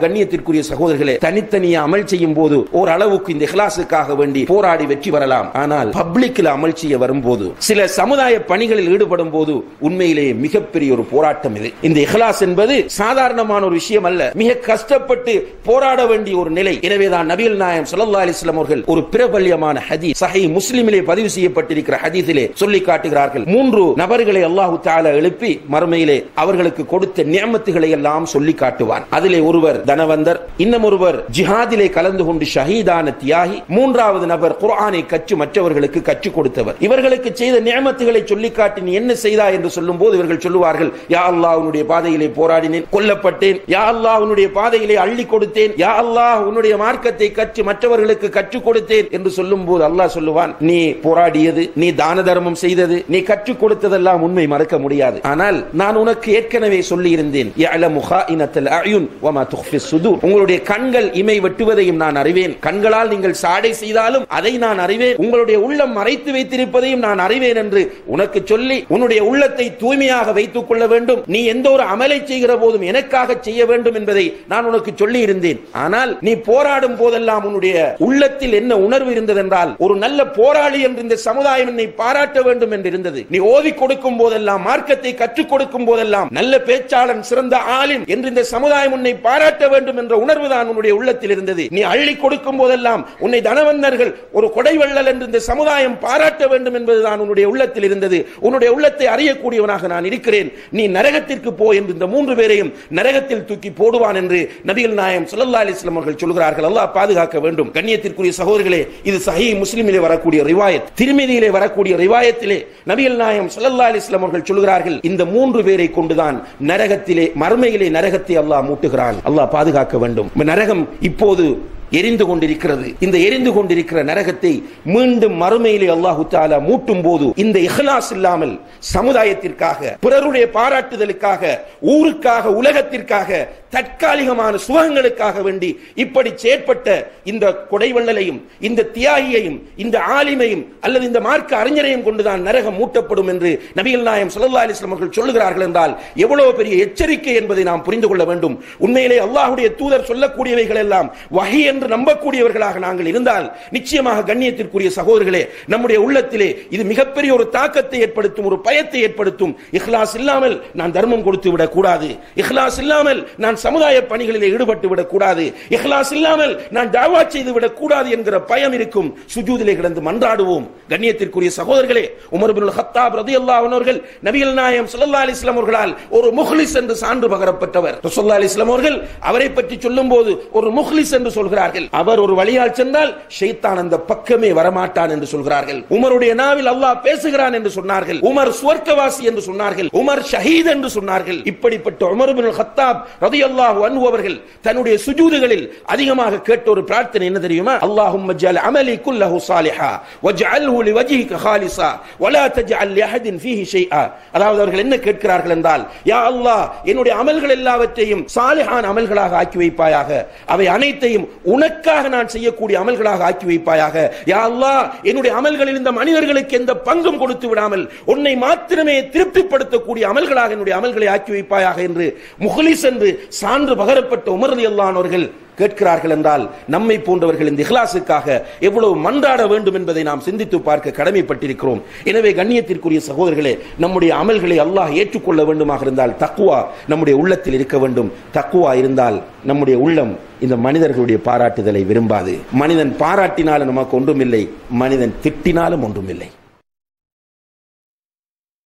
கண்ணியத்திற்குரிய சகோதரர்களே தனித்தனியே அமல் செய்யும் போது ஓரளவுக்கு இந்த இஹ்லாஸுக்காக வேண்டி போராடி வெற்றி வரலாம் ஆனால் பப்ளிக்ல அமல் செய்ய வரும்போது சில சமுதாய பணிகளில் ஈடுபடும் போது உண்மையிலேயே மிகப்பெரிய ஒரு போராட்டம் இது இந்த இஹ்லாஸ் என்பது சாதாரணமான ஒரு விஷயம் அல்ல மிக கஷ்டப்பட்டு போராட வேண்டிய ஒரு நிலை எனவேதான் நபிகள் நாயம் ஸல்லல்லாஹு அலைஹி வஸல்லம் அவர்கள் ஒரு பிரபல்யமான ஹதீஸ் சஹீஹ் முஸ்லிமிலே பதிவு செய்யப்பட்டிருக்கிற ஹதீஸிலே சொல்லி காட்டுகிறார்கள் மூன்று நபர்களை அல்லாஹு தஆலா எழுப்பி மறுமையிலே அவர்களுக்கு கொடுத்த நியமத்துகளை எல்லாம் சொல்லி காட்டுவான் அதிலே ஒருவர் தனவந்தர் இன்னும் ஒருவர் ஜிஹாதிலே கலந்து கொண்டு ஷஹீதான தியாகி மூன்றாவது நபர் குர்ஆனை கற்று மற்றவர்களுக்கு கற்றுக் கொடுத்தவர் இவர்களுக்கு செய்த நியமத்துகளை சொல்லி காட்டி நீ என்ன செய்தாய் என்று சொல்லும் போது இவர்கள் சொல்லுவார்கள் யா அல்லாஹ் உன்னுடைய பாதையிலே போராடினேன் கொல்லப்பட்டேன் யா அல்லாஹ் உன்னுடைய பாதையிலே அள்ளி கொடுத்தேன் யா அல்லாஹ் உன்னுடைய மார்க்கத்தை கற்று மற்றவர்களுக்கு கற்றுக் கொடுத்தேன் என்று சொல்லும் போது அல்லாஹ் சொல்லுவான் நீ போராடியது நீ தான தர்மம் செய்தது நீ கற்றுக் கொடுத்ததெல்லாம் உண்மை மறக்க முடியாது ஆனால் நான் உனக்கு ஏற்கனவே சொல்லி இருந்தேன் யஅலமு ஹாயினத்தல் அயுன் வமா துஃபி சுதூர் உங்களுடைய கண்கள் இமை வெட்டுவதையும் நான் அறிவேன் கண்களால் நீங்கள் சாடை செய்தாலும் அதை நான் அறிவேன் உங்களுடைய உள்ளம் மறைத்து வைத்திருப்பதையும் நான் அறிவேன் என்று உனக்கு சொல்லி உன்னுடைய உள்ளத்தை தூய்மையாக வைத்துக் கொள்ள வேண்டும் நீ எந்த ஒரு அமலை செய்கிற போதும் எனக்காக செய்ய வேண்டும் என்பதை நான் உனக்கு சொல்லி இருந்தேன் ஆனால் நீ போராடும் போதெல்லாம் உன்னுடைய உள்ளத்தில் என்ன உணர்வு இருந்தது என்றால் ஒரு நல்ல போராளி என்று இந்த சமுதாயம் என்னை பாராட்ட வேண்டும் என்று இருந்தது நீ ஓதி கொடுக்கும் போதெல்லாம் மார்க்கத்தை கற்றுக் கொடுக்கும் போதெல்லாம் நல்ல பேச்சாளன் சிறந்த ஆளின் என்று இந்த சமுதாயம் உன்னை பாராட்ட வேண்டும் என்ற உணர்வு தான் உன்னுடைய உள்ளத்தில் இருந்தது நீ அள்ளி கொடுக்கும் போதெல்லாம் உன்னை தனவந்தர்கள் ஒரு கொடைவள்ளல் என்று இந்த சமுதாயம் பாராட்ட வேண்டும் என்பதுதான் உன்னுடைய உள்ளத்தில் இருந்தது உன்னுடைய உள்ளத்தை அறியக்கூடியவனாக நான் இருக்கிறேன் நீ நரகத்திற்கு போ என்று இந்த மூன்று பேரையும் நரகத்தில் தூக்கி போடுவான் என்று நபிகள் நாயம் ஸல்லல்லாஹு அலைஹி வஸல்லம் அவர்கள் சொல்கிறார்கள் அல்லாஹ் பாதுகாக்க வேண்டும் கண்ணியத்திற்குரிய சகோதரர்களே இது சஹீஹ் முஸ்லிமிலே வரக்கூடிய ரிவாயத் திருமதியிலே வரக்கூடிய ரிவாயத்திலே நபிகள் நாயம் ஸல்லல்லாஹு அலைஹி வஸல்லம் அவர்கள் சொல்கிறார்கள் இந்த மூன்று பேரை கொண்டுதான் நரகத்திலே மறுமையிலே நரகத்தை அல்லாஹ் மூட்டுகிறான் அல்லாஹ் பாதுகாக்க வேண்டும் நரகம் இப்போது எரிந்து கொண்டிருக்கிறது இந்த எரிந்து கொண்டிருக்கிற நரகத்தை மீண்டும் மறுமையிலே அல்லாஹு தாலா மூட்டும் போது இந்த இஹ்லாஸ் இல்லாமல் சமுதாயத்திற்காக பிறருடைய பாராட்டுதலுக்காக ஊருக்காக உலகத்திற்காக தற்காலிகமான சுகங்களுக்காக வேண்டி இப்படி செயற்பட்ட இந்த கொடைவள்ளலையும் இந்த தியாகியையும் இந்த ஆலிமையும் அல்லது இந்த மார்க்க அறிஞரையும் கொண்டுதான் நரகம் மூட்டப்படும் என்று நபிகள் நாயம் ஸல்லல்லாஹு அலைஹி வஸல்லம் அவர்கள் சொல்லுகிறார்கள் என்றால் எவ்வளவு பெரிய எச்சரிக்கை என்பதை நாம் புரிந்து கொள்ள வேண்டும் உண்மையிலே அல்லாஹ்வுடைய தூதர் சொல்லக்கூடியவைகள் எல்லாம் வஹி என்று நம்பக்கூடியவர்களாக நாங்கள் இருந்தால் நிச்சயமாக கண்ணியத்திற்குரிய சகோதரர்களே நம்முடைய உள்ளத்திலே இது மிகப்பெரிய ஒரு தாக்கத்தை ஏற்படுத்தும் ஒரு பயத்தை ஏற்படுத்தும் இஹ்லாஸ் இல்லாமல் நான் தர்மம் கொடுத்து விடக் கூடாது இஹ்லாஸ் இல்லாமல் நான் சமுதாய பணிகளிலே ஈடுபட்டு விடக் கூடாது இஹ்லாஸ் இல்லாமல் நான் தாவா செய்து விடக் கூடாது என்கிற பயம் இருக்கும் சுஜூதிலே கிடந்து மன்றாடுவோம் கண்ணியத்திற்குரிய சகோதரர்களே உமர் பின் ஹத்தாப் ரலியல்லாஹு அன்ஹு அவர்கள் நபிகள் நாயகம் ஸல்லல்லாஹு அலைஹி வஸல்லம் அவர்களால் ஒரு முஹ்லிஸ் என்று சான்று பகரப்பட்டவர் ரசூலுல்லாஹி அலைஹி வஸல்லம் அவர்கள் அவரை பற்றி சொல்லும்போது ஒரு முஹ்லிஸ் என்று சொல்கிறார்கள் அவர் ஒரு வழியால் சென்றால் ஷைத்தான் அந்த பக்கமே வரமாட்டான் என்று சொல்கிறார்கள் உமருடைய நாவில் அல்லாஹ் பேசுகிறான் என்று சொன்னார்கள் உமர் சுவர்க்கவாசி என்று சொன்னார்கள் உமர் ஷஹீத் என்று சொன்னார்கள் இப்படிப்பட்ட உமர் பின் ஹத்தாப் ரலியல்லாஹு அன்ஹு அவர்கள் தன்னுடைய சுஜூதுகளில் அதிகமாக கேட்ட ஒரு பிரார்த்தனை என்ன தெரியுமா அல்லாஹும்ம ஜஅல் அமலி குல்லஹு சாலிஹா வஜ்அல்ஹு லிவஜ்ஹிக ஹாலிஸா வலா தஜ்அல் லிஅஹதின் ஃபீஹி ஷைஆ அதாவது அவர்கள் என்ன கேட்கிறார்கள் என்றால் யா அல்லாஹ் என்னுடைய அமல்கள் எல்லாவற்றையும் சாலிஹான அமல்களாக ஆக்கி வைப்பாயாக அவை அனைத்தையும் உனக்காக நான் செய்யக்கூடிய அமல்களாக ஆக்கி வைப்பாயாக யா அல்லாஹ் என்னுடைய அமல்களில் இந்த மனிதர்களுக்கு எந்த பங்கும் கொடுத்து விடாமல் உன்னை மாத்திரமே திருப்திப்படுத்தக்கூடிய அமல்களாக என்னுடைய அமல்களை ஆக்கி வைப்பாயாக என்று முஹ்லிஸ் என்று சான்று பகரப்பட்ட உமர் ரலியல்லாஹு அவர்கள் கேட்கிறார்கள் என்றால் நம்மை போன்றவர்கள் இந்த இஹ்லாசுக்காக எவ்வளவு மன்றாட வேண்டும் என்பதை நாம் சிந்தித்து பார்க்க கடமைப்பட்டிருக்கிறோம் எனவே கண்ணியத்திற்குரிய சகோதரர்களே நம்முடைய அமல்களை அல்லாஹ் ஏற்றுக்கொள்ள வேண்டுமாக இருந்தால் தக்குவா நம்முடைய உள்ளத்தில் இருக்க வேண்டும் தக்குவா இருந்தால் நம்முடைய உள்ளம் இந்த மனிதர்களுடைய பாராட்டுதலை விரும்பாது மனிதன் பாராட்டினாலும் நமக்கு ஒன்றுமில்லை மனிதன் திட்டினாலும் ஒன்றுமில்லை